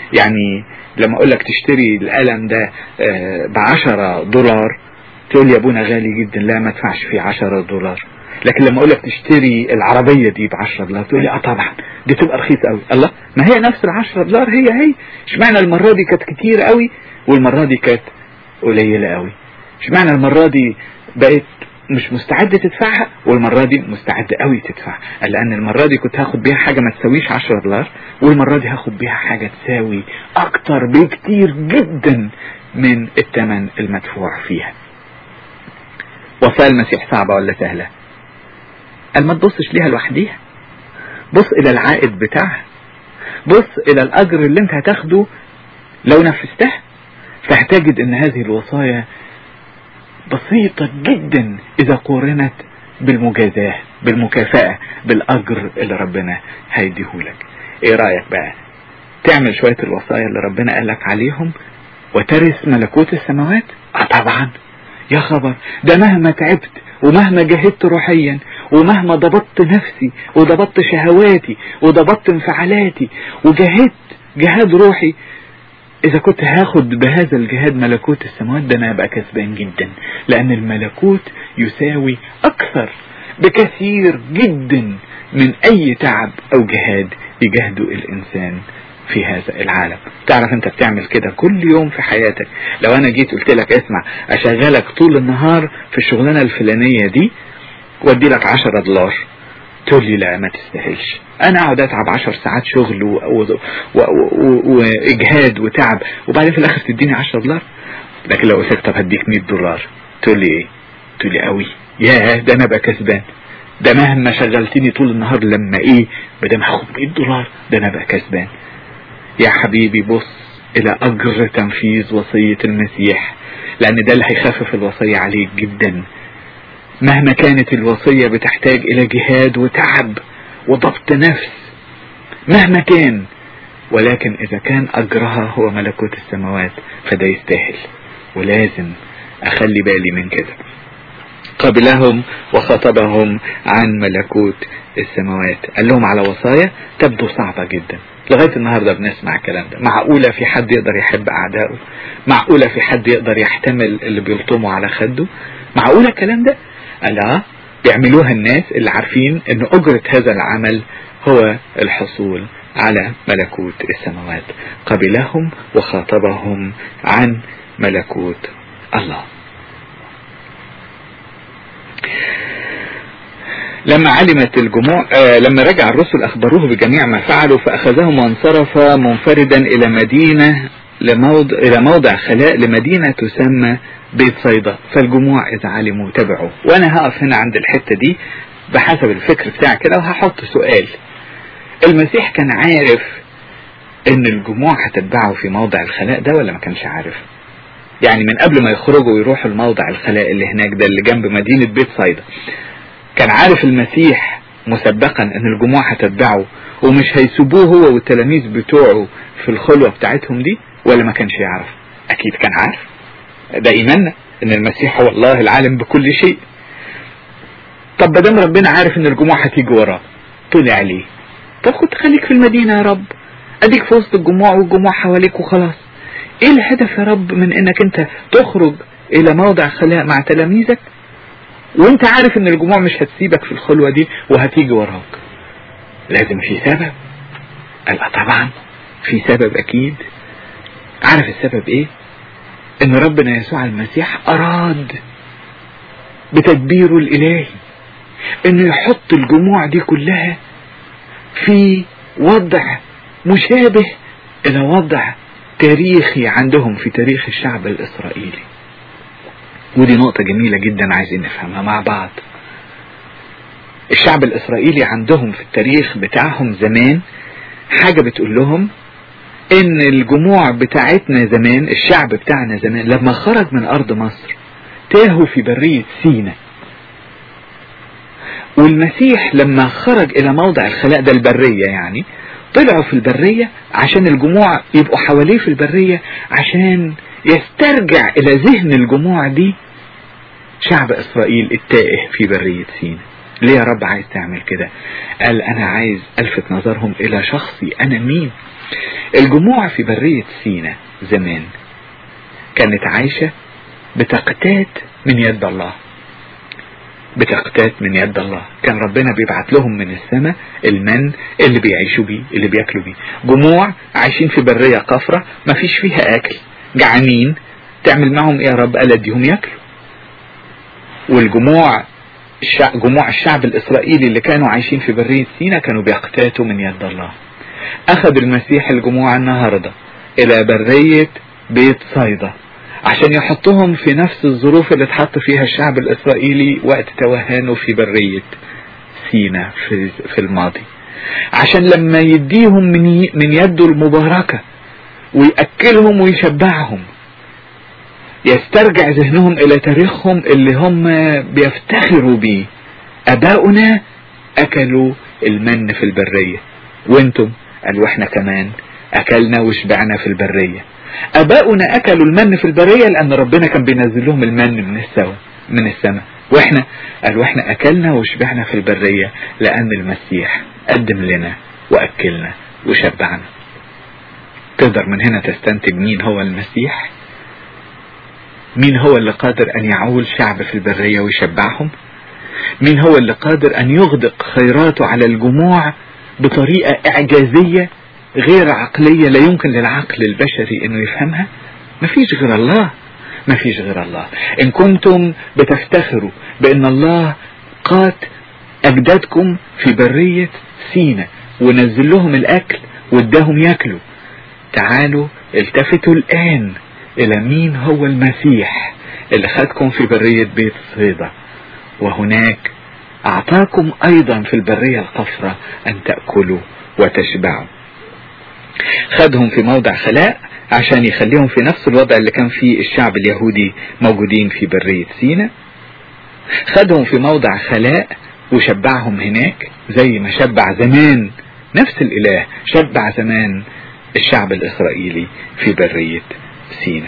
يعني لما اقول لك تشتري القلم ده بعشرة دولار تقول لي يا ابونا غالي جدا لا ما ادفعش فيه عشرة دولار لكن لما اقول لك تشتري العربية دي ب 10 دولار تقول لي اه طبعا دي تبقى رخيصة قوي الله ما هي نفس ال 10 دولار هي هي اشمعنى المرة دي كانت كتير قوي والمرة دي كانت قليلة قوي اشمعنى المرة دي بقت مش مستعد تدفعها والمرة دي مستعد قوي تدفعها لان المرة دي كنت هاخد بيها حاجة ما تساويش 10 دولار والمرة دي هاخد بيها حاجة تساوي اكتر بكتير جدا من الثمن المدفوع فيها وصايا المسيح صعبة ولا سهلة قال ما تبصش ليها لوحديها بص الى العائد بتاعها بص الى الاجر اللي انت هتاخده لو نفذتها فهتجد ان هذه الوصايا بسيطة جدا اذا قورنت بالمجازاة بالمكافأة بالاجر اللي ربنا هيديهولك ايه رأيك بقى تعمل شوية الوصايا اللي ربنا قالك عليهم وترث ملكوت السماوات اه طبعا يا خبر ده مهما تعبت ومهما جهدت روحيا ومهما ضبطت نفسي وضبطت شهواتي وضبطت انفعالاتي وجهدت جهاد روحي اذا كنت هاخد بهذا الجهاد ملكوت السماوات ده انا ابقى كسبان جدا لان الملكوت يساوي اكثر بكثير جدا من اي تعب او جهاد يجهده الانسان في هذا العالم تعرف انت بتعمل كده كل يوم في حياتك لو انا جيت قلت لك اسمع اشغلك طول النهار في الشغلانة الفلانية دي وادي لك عشرة دولار تقول لي لا ما تستاهلش انا اقعد اتعب عشر ساعات شغل واجهاد وتعب وبعدين في الاخر تديني عشرة دولار لكن لو قلت طب هديك 100 دولار تقول لي ايه تقول لي قوي ياه ده انا بقى كسبان ده مهما شغلتني طول النهار لما ايه بدل هاخد 100 دولار ده انا بقى كسبان يا حبيبي بص الى اجر تنفيذ وصية المسيح لان ده اللي هيخفف الوصية عليك جدا مهما كانت الوصية بتحتاج الى جهاد وتعب وضبط نفس مهما كان ولكن اذا كان اجرها هو ملكوت السماوات فده يستاهل ولازم اخلي بالي من كده قبلهم وخطبهم عن ملكوت السماوات قال لهم على وصايا تبدو صعبة جدا لغاية النهاردة بنسمع الكلام ده معقولة في حد يقدر يحب أعدائه معقولة في حد يقدر يحتمل اللي بيلطمه على خده معقولة الكلام ده قال اه بيعملوها الناس اللي عارفين ان اجرة هذا العمل هو الحصول على ملكوت السماوات قبلهم وخاطبهم عن ملكوت الله لما علمت الجموع آه لما رجع الرسل أخبروه بجميع ما فعلوا فأخذهم وانصرف منفردا إلى مدينة لموضع إلى موضع خلاء لمدينة تسمى بيت صيدا فالجموع إذا علموا تبعوا وأنا هقف هنا عند الحتة دي بحسب الفكر بتاعي كده وهحط سؤال المسيح كان عارف إن الجموع هتتبعه في موضع الخلاء ده ولا ما كانش عارف؟ يعني من قبل ما يخرجوا ويروحوا الموضع الخلاء اللي هناك ده اللي جنب مدينة بيت صيدا كان عارف المسيح مسبقا ان الجموع هتتبعه ومش هيسيبوه هو والتلاميذ بتوعه في الخلوة بتاعتهم دي ولا ما كانش يعرف اكيد كان عارف ده ايماننا ان المسيح هو الله العالم بكل شيء طب بدام ربنا عارف ان الجموع هتيجي وراه طلع عليه طب خد خليك في المدينة يا رب اديك في وسط الجموع والجموع حواليك وخلاص ايه الهدف يا رب من انك انت تخرج الى موضع خلاء مع تلاميذك وانت عارف ان الجموع مش هتسيبك في الخلوة دي وهتيجي وراك لازم في سبب قال طبعا في سبب اكيد عارف السبب ايه ان ربنا يسوع المسيح اراد بتدبيره الالهي انه يحط الجموع دي كلها في وضع مشابه الى وضع تاريخي عندهم في تاريخ الشعب الاسرائيلي ودي نقطة جميلة جدا عايزين نفهمها مع بعض الشعب الإسرائيلي عندهم في التاريخ بتاعهم زمان حاجة بتقول لهم إن الجموع بتاعتنا زمان الشعب بتاعنا زمان لما خرج من أرض مصر تاهوا في برية سينا والمسيح لما خرج إلى موضع الخلاء ده البرية يعني طلعوا في البرية عشان الجموع يبقوا حواليه في البرية عشان يسترجع إلى ذهن الجموع دي شعب إسرائيل التائه في برية سينا ليه يا رب عايز تعمل كده قال أنا عايز ألفت نظرهم إلى شخصي أنا مين الجموع في برية سينا زمان كانت عايشة بتقتات من يد الله بتقتات من يد الله كان ربنا بيبعت لهم من السماء المن اللي بيعيشوا بيه اللي بياكلوا بيه جموع عايشين في برية قفرة ما فيش فيها اكل جعانين تعمل معهم ايه يا رب قال اديهم ياكلوا والجموع الشع... جموع الشعب الاسرائيلي اللي كانوا عايشين في برية سينا كانوا بيقتاتوا من يد الله اخذ المسيح الجموع النهاردة الى برية بيت صيدا عشان يحطهم في نفس الظروف اللي اتحط فيها الشعب الاسرائيلي وقت توهانه في برية سينا في, في الماضي عشان لما يديهم من, ي... من يده المباركة ويأكلهم ويشبعهم يسترجع ذهنهم الى تاريخهم اللي هم بيفتخروا بيه اباؤنا اكلوا المن في البرية وانتم قالوا احنا كمان اكلنا وشبعنا في البرية اباؤنا اكلوا المن في البرية لان ربنا كان بينزل لهم المن من السماء من السماء واحنا قالوا احنا اكلنا وشبعنا في البرية لان المسيح قدم لنا واكلنا وشبعنا تقدر من هنا تستنتج مين هو المسيح مين هو اللي قادر ان يعول شعب في البرية ويشبعهم مين هو اللي قادر ان يغدق خيراته على الجموع بطريقة اعجازية غير عقلية لا يمكن للعقل البشري انه يفهمها مفيش غير الله مفيش غير الله ان كنتم بتفتخروا بان الله قات اجدادكم في برية سينا ونزل لهم الاكل واداهم ياكلوا تعالوا التفتوا الان الى مين هو المسيح اللي خدكم في برية بيت صيدا وهناك اعطاكم ايضا في البرية القفرة ان تأكلوا وتشبعوا خدهم في موضع خلاء عشان يخليهم في نفس الوضع اللي كان فيه الشعب اليهودي موجودين في برية سينا خدهم في موضع خلاء وشبعهم هناك زي ما شبع زمان نفس الاله شبع زمان الشعب الاسرائيلي في برية سينا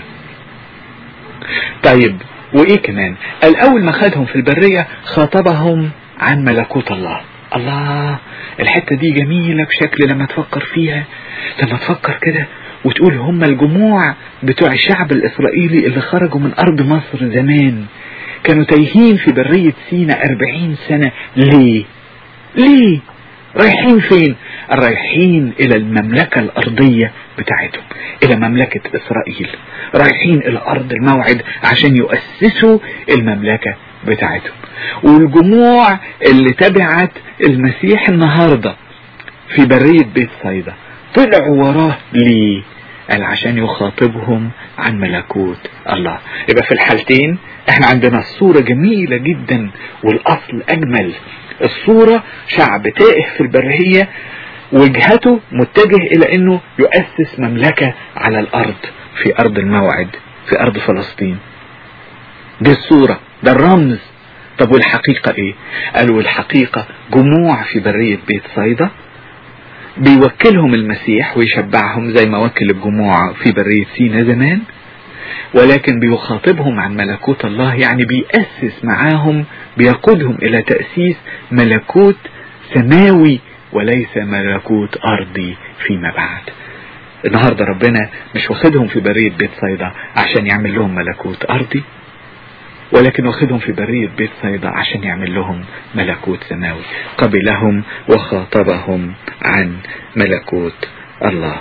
طيب وايه كمان الاول ما خدهم في البرية خاطبهم عن ملكوت الله الله الحتة دي جميلة بشكل لما تفكر فيها لما تفكر كده وتقول هم الجموع بتوع الشعب الإسرائيلي اللي خرجوا من أرض مصر زمان كانوا تايهين في برية سينا أربعين سنة ليه ليه رايحين فين رايحين إلى المملكة الأرضية بتاعتهم إلى مملكة إسرائيل رايحين إلى أرض الموعد عشان يؤسسوا المملكة بتاعتهم والجموع اللي تبعت المسيح النهاردة في برية بيت صيدا طلعوا وراه ليه قال عشان يخاطبهم عن ملكوت الله يبقى في الحالتين احنا عندنا الصورة جميلة جدا والاصل اجمل الصورة شعب تائه في البرية وجهته متجه الى انه يؤسس مملكة على الارض في ارض الموعد في ارض فلسطين دي الصورة ده الرمز طب والحقيقة ايه قالوا الحقيقة جموع في برية بيت صيدا بيوكلهم المسيح ويشبعهم زي ما وكل الجموع في برية سينا زمان ولكن بيخاطبهم عن ملكوت الله يعني بيأسس معاهم بيقودهم إلى تأسيس ملكوت سماوي وليس ملكوت أرضي فيما بعد النهاردة ربنا مش واخدهم في برية بيت صيدا عشان يعمل لهم ملكوت أرضي ولكن واخدهم في برية بيت صيدا عشان يعمل لهم ملكوت سماوي قبلهم وخاطبهم عن ملكوت الله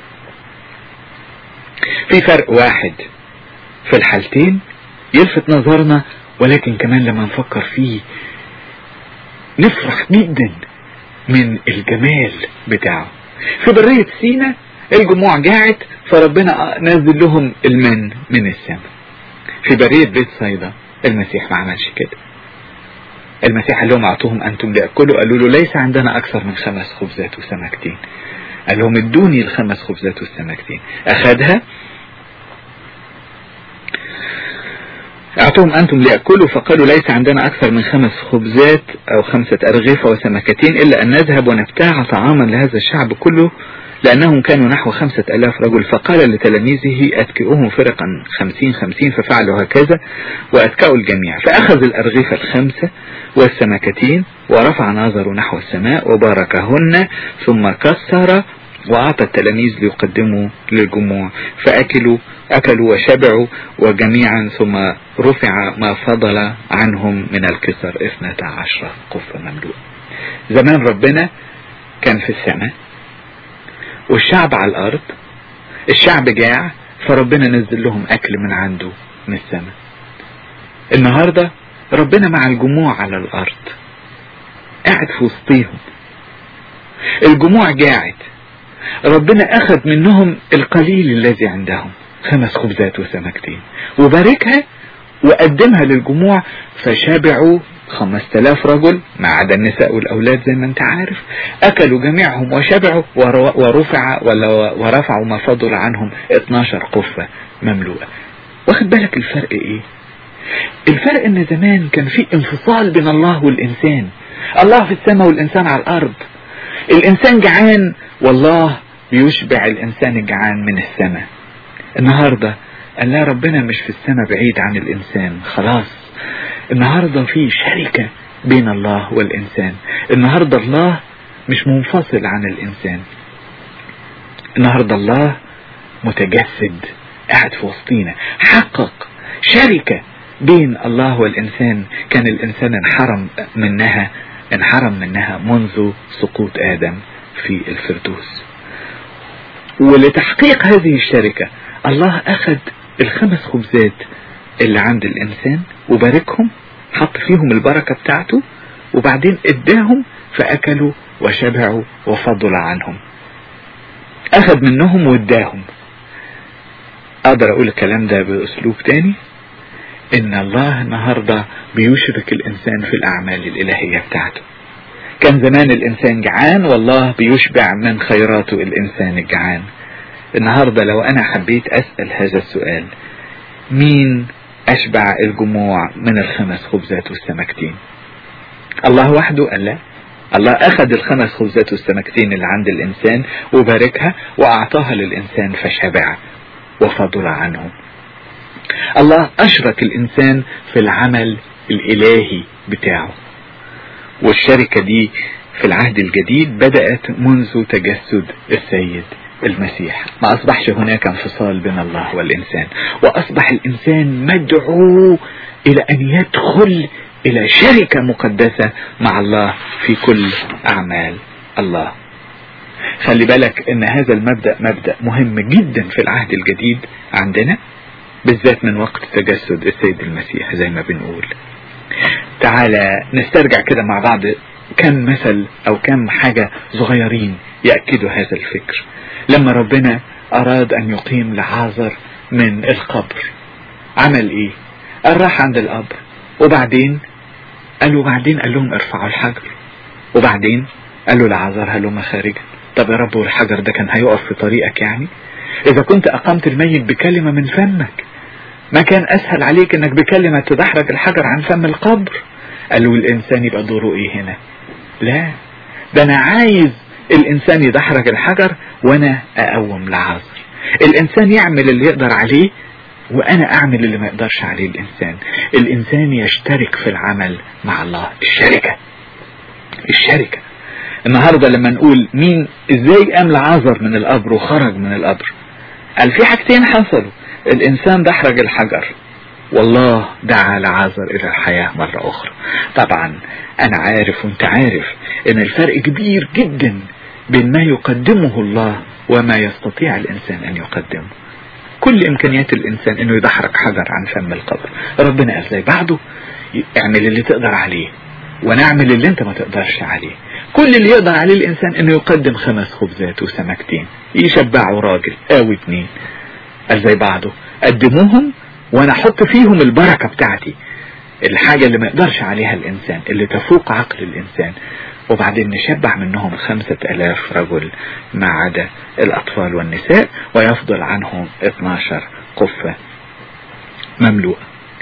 في فرق واحد في الحالتين يلفت نظرنا ولكن كمان لما نفكر فيه نفرح جدا من الجمال بتاعه في برية سينا الجموع جاعت فربنا نزل لهم المن من السماء في برية بيت صيدا المسيح ما عملش كده المسيح قال لهم اعطوهم انتم ليأكلوا قالوا له ليس عندنا اكثر من خمس خبزات وسمكتين قال لهم ادوني الخمس خبزات والسمكتين اخذها اعطوهم انتم ليأكلوا فقالوا ليس عندنا اكثر من خمس خبزات او خمسة ارغفة وسمكتين الا ان نذهب ونبتاع طعاما لهذا الشعب كله لأنهم كانوا نحو خمسة ألاف رجل فقال لتلاميذه أتكئوهم فرقا خمسين خمسين ففعلوا هكذا وأتكأوا الجميع فأخذ الأرغفة الخمسة والسمكتين ورفع نظره نحو السماء وباركهن ثم كسر وأعطى التلاميذ ليقدموا للجموع فأكلوا أكلوا وشبعوا وجميعا ثم رفع ما فضل عنهم من الكسر اثنتا عشرة قفة مملوءة زمان ربنا كان في السماء والشعب على الأرض الشعب جاع فربنا نزل لهم أكل من عنده من السماء النهاردة ربنا مع الجموع على الأرض قاعد في وسطيهم الجموع جاعت ربنا أخذ منهم القليل الذي عندهم خمس خبزات وسمكتين وباركها وقدمها للجموع فشبعوا خمس تلاف رجل ما عدا النساء والأولاد زي ما انت عارف أكلوا جميعهم وشبعوا ورفع ولا ورفعوا ما فضل عنهم 12 قفة مملوءة واخد بالك الفرق ايه الفرق ان زمان كان في انفصال بين الله والإنسان الله في السماء والإنسان على الأرض الإنسان جعان والله بيشبع الإنسان الجعان من السماء النهاردة قال لا ربنا مش في السماء بعيد عن الإنسان خلاص النهاردة في شركة بين الله والإنسان النهاردة الله مش منفصل عن الإنسان النهاردة الله متجسد قاعد في وسطينا حقق شركة بين الله والإنسان كان الإنسان انحرم منها انحرم منها منذ سقوط آدم في الفردوس ولتحقيق هذه الشركة الله أخذ الخمس خبزات اللي عند الإنسان وباركهم حط فيهم البركة بتاعته وبعدين اداهم فأكلوا وشبعوا وفضل عنهم أخذ منهم واداهم أقدر أقول الكلام ده بأسلوب تاني إن الله النهاردة بيشرك الإنسان في الأعمال الإلهية بتاعته كان زمان الإنسان جعان والله بيشبع من خيراته الإنسان الجعان النهاردة لو أنا حبيت أسأل هذا السؤال مين أشبع الجموع من الخمس خبزات والسمكتين الله وحده قال لا الله أخذ الخمس خبزات والسمكتين اللي عند الإنسان وباركها وأعطاها للإنسان فشبع وفضل عنه الله أشرك الإنسان في العمل الإلهي بتاعه والشركة دي في العهد الجديد بدأت منذ تجسد السيد المسيح ما أصبحش هناك انفصال بين الله والإنسان وأصبح الإنسان مدعو إلى أن يدخل إلى شركة مقدسة مع الله في كل أعمال الله خلي بالك ان هذا المبدأ مبدأ مهم جدا في العهد الجديد عندنا بالذات من وقت تجسد السيد المسيح زي ما بنقول تعالى نسترجع كده مع بعض كم مثل او كم حاجة صغيرين يأكدوا هذا الفكر لما ربنا اراد ان يقيم لعازر من القبر عمل ايه قال راح عند القبر وبعدين قالوا بعدين قال لهم ارفعوا الحجر وبعدين قالوا لعازر هلما خارجا طب يا رب والحجر ده كان هيقف في طريقك يعني اذا كنت اقمت الميت بكلمة من فمك ما كان اسهل عليك انك بكلمة تدحرج الحجر عن فم القبر قالوا الانسان يبقى دوره ايه هنا لا ده انا عايز الانسان يدحرج الحجر وانا اقوم لعازر الانسان يعمل اللي يقدر عليه وانا اعمل اللي ما يقدرش عليه الانسان الانسان يشترك في العمل مع الله الشركة الشركة النهاردة لما نقول مين ازاي قام لعازر من القبر وخرج من القبر قال في حاجتين حصلوا الانسان دحرج الحجر والله دعا لعازر الى الحياة مرة اخرى طبعا انا عارف وانت عارف ان الفرق كبير جدا بين ما يقدمه الله وما يستطيع الانسان ان يقدمه كل امكانيات الانسان انه يدحرج حجر عن فم القبر ربنا قال زي بعده اعمل اللي تقدر عليه ونعمل اللي انت ما تقدرش عليه كل اللي يقدر عليه الانسان انه يقدم خمس خبزات وسمكتين يشبعوا راجل او اتنين قال زي بعضه قدموهم وانا احط فيهم البركة بتاعتي الحاجة اللي ما يقدرش عليها الانسان اللي تفوق عقل الانسان وبعدين نشبع منهم خمسة الاف رجل ما عدا الاطفال والنساء ويفضل عنهم 12 قفة مملوءة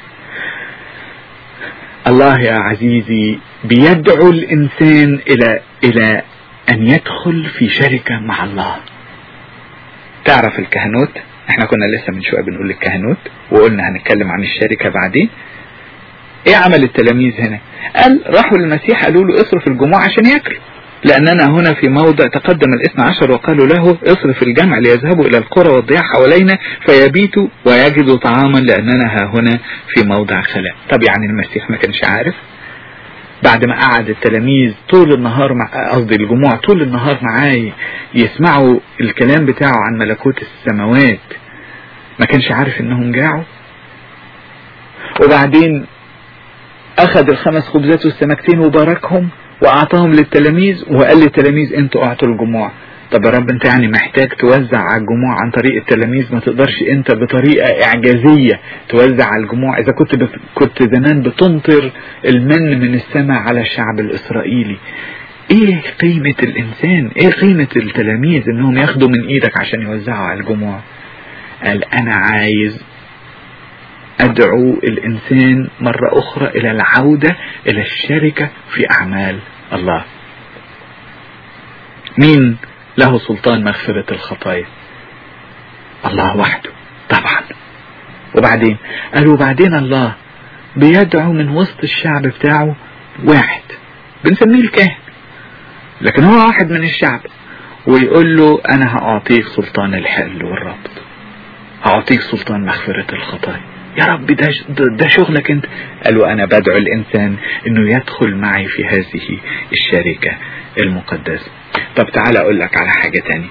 الله يا عزيزي بيدعو الإنسان إلى إلى أن يدخل في شركة مع الله تعرف الكهنوت احنا كنا لسه من شوية بنقول الكهنوت وقلنا هنتكلم عن الشركة بعدين ايه عمل التلاميذ هنا قال راحوا للمسيح قالوا له اصرف الجموع عشان ياكلوا لأننا هنا في موضع تقدم الاثنى عشر وقالوا له اصرف الجمع ليذهبوا إلى القرى والضياع حوالينا فيبيتوا ويجدوا طعاما لأننا ها هنا في موضع خلاء طب يعني المسيح ما كانش عارف بعد ما قعد التلاميذ طول النهار مع قصدي الجموع طول النهار معاه يسمعوا الكلام بتاعه عن ملكوت السماوات ما كانش عارف انهم جاعوا وبعدين اخذ الخمس خبزات والسمكتين وباركهم واعطاهم للتلاميذ وقال للتلاميذ انتوا اعطوا الجموع طب يا رب انت يعني محتاج توزع على الجموع عن طريق التلاميذ ما تقدرش انت بطريقة اعجازية توزع على الجموع اذا كنت بت... كنت زمان بتمطر المن من السماء على الشعب الاسرائيلي ايه قيمة الانسان ايه قيمة التلاميذ انهم ياخدوا من ايدك عشان يوزعوا على الجموع قال انا عايز ادعو الانسان مرة اخرى الى العودة الى الشركة في اعمال الله مين له سلطان مغفرة الخطايا الله وحده طبعا وبعدين قالوا وبعدين الله بيدعو من وسط الشعب بتاعه واحد بنسميه الكاهن لكن هو واحد من الشعب ويقول له انا هاعطيك سلطان الحل والربط هاعطيك سلطان مغفرة الخطايا يا رب ده, ده شغلك انت قالوا انا بدعو الانسان انه يدخل معي في هذه الشركة المقدسة طب تعالى اقول لك على حاجة تاني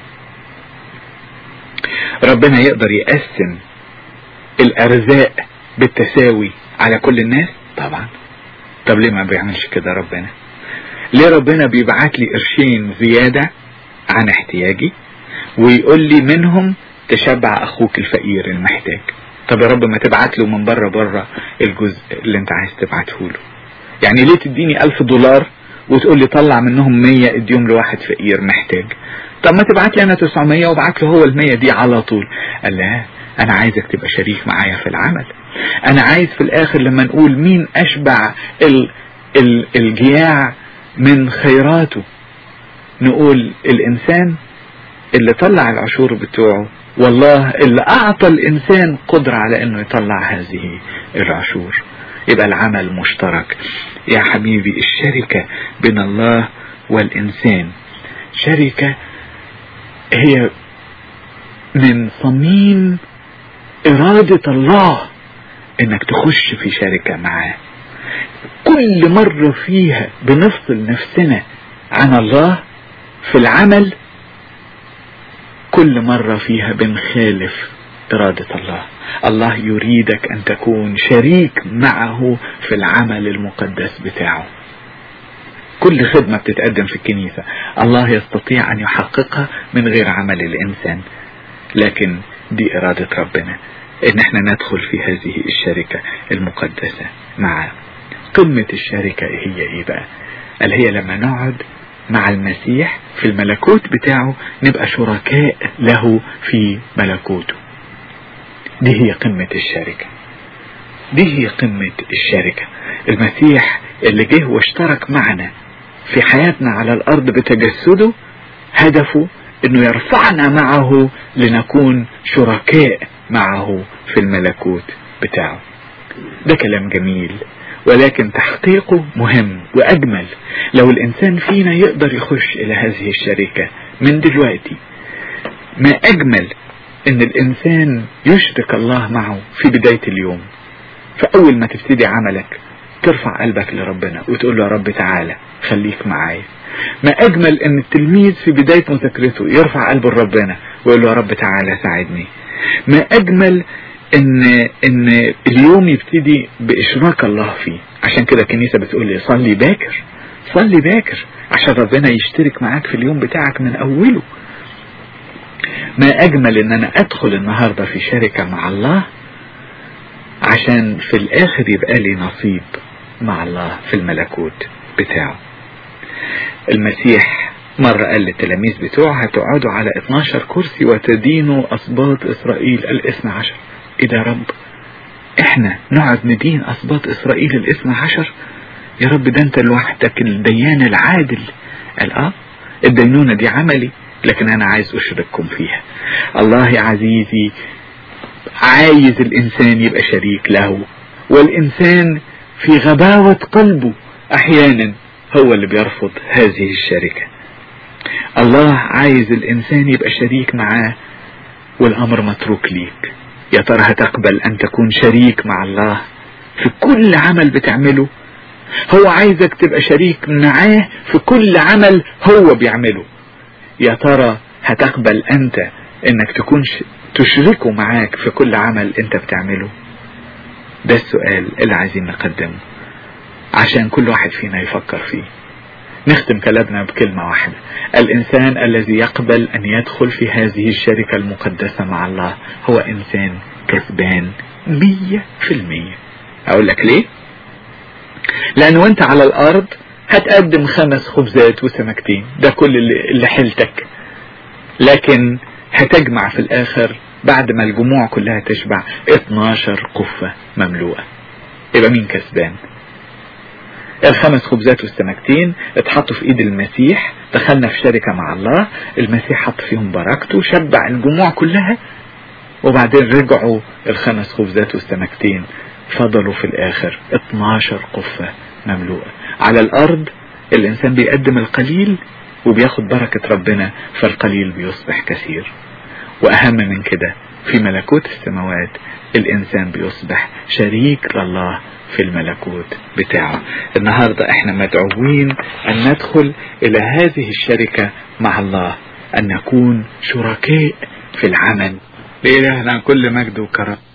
ربنا يقدر يقسم الارزاق بالتساوي على كل الناس طبعا طب ليه ما بيعملش كده ربنا ليه ربنا بيبعت لي قرشين زيادة عن احتياجي ويقول لي منهم تشبع اخوك الفقير المحتاج طب يا رب ما تبعت له من بره بره الجزء اللي انت عايز تبعته له يعني ليه تديني ألف دولار وتقول لي طلع منهم مية اديهم لواحد فقير محتاج طب ما تبعت لي انا 900 وابعت له هو المية دي على طول قال لا انا عايزك تبقى شريك معايا في العمل انا عايز في الاخر لما نقول مين اشبع ال ال الجياع من خيراته نقول الانسان اللي طلع العشور بتوعه والله اللي اعطى الانسان قدرة على انه يطلع هذه العشور يبقى العمل مشترك يا حبيبي الشركة بين الله والانسان شركة هي من صميم ارادة الله انك تخش في شركة معاه كل مرة فيها بنفصل نفسنا عن الله في العمل كل مرة فيها بنخالف إرادة الله الله يريدك أن تكون شريك معه في العمل المقدس بتاعه كل خدمة بتتقدم في الكنيسة الله يستطيع أن يحققها من غير عمل الإنسان لكن دي إرادة ربنا إن احنا ندخل في هذه الشركة المقدسة معه قمة الشركة هي إيه بقى قال هي لما نقعد مع المسيح في الملكوت بتاعه نبقى شركاء له في ملكوته دي هي قمة الشركة دي هي قمة الشركة المسيح اللي جه واشترك معنا في حياتنا على الأرض بتجسده هدفه انه يرفعنا معه لنكون شركاء معه في الملكوت بتاعه ده كلام جميل ولكن تحقيقه مهم وأجمل لو الإنسان فينا يقدر يخش إلى هذه الشركة من دلوقتي ما أجمل إن الإنسان يشرك الله معه في بداية اليوم فأول ما تبتدي عملك ترفع قلبك لربنا وتقول له يا رب تعالى خليك معايا ما أجمل إن التلميذ في بداية مذاكرته يرفع قلبه لربنا ويقول له يا رب تعالى ساعدني ما أجمل ان ان اليوم يبتدي باشراك الله فيه عشان كده الكنيسة بتقول لي صلي باكر صلي باكر عشان ربنا يشترك معاك في اليوم بتاعك من اوله ما اجمل ان انا ادخل النهاردة في شركة مع الله عشان في الاخر يبقى لي نصيب مع الله في الملكوت بتاعه المسيح مرة قال للتلاميذ بتوعه هتقعدوا على 12 كرسي وتدينوا أسباط إسرائيل الاثنى عشر ايه ده يا رب احنا نقعد ندين اسباط اسرائيل الاثنى عشر يا رب ده انت لوحدك الديان العادل قال اه الدينونة دي عملي لكن انا عايز اشرككم فيها الله يا عزيزي عايز الانسان يبقى شريك له والانسان في غباوة قلبه احيانا هو اللي بيرفض هذه الشركة الله عايز الإنسان يبقى شريك معاه والأمر متروك ليك يا ترى هتقبل أن تكون شريك مع الله في كل عمل بتعمله هو عايزك تبقى شريك معاه في كل عمل هو بيعمله يا ترى هتقبل أنت إنك تكون تشركه معاك في كل عمل أنت بتعمله ده السؤال اللي عايزين نقدمه عشان كل واحد فينا يفكر فيه نختم كلامنا بكلمة واحدة الإنسان الذي يقبل أن يدخل في هذه الشركة المقدسة مع الله هو إنسان كسبان مية في المية أقول لك ليه لأنه وانت على الأرض هتقدم خمس خبزات وسمكتين ده كل اللي, اللي حيلتك لكن هتجمع في الآخر بعد ما الجموع كلها تشبع 12 قفة مملوءة يبقى مين كسبان الخمس خبزات والسمكتين اتحطوا في ايد المسيح دخلنا في شركة مع الله المسيح حط فيهم بركته شبع الجموع كلها وبعدين رجعوا الخمس خبزات والسمكتين فضلوا في الاخر 12 قفة مملوءة على الارض الانسان بيقدم القليل وبياخد بركة ربنا فالقليل بيصبح كثير واهم من كده في ملكوت السماوات الانسان بيصبح شريك لله في الملكوت بتاعه النهاردة احنا مدعوين ان ندخل الى هذه الشركة مع الله ان نكون شركاء في العمل لإلهنا كل مجد وكرم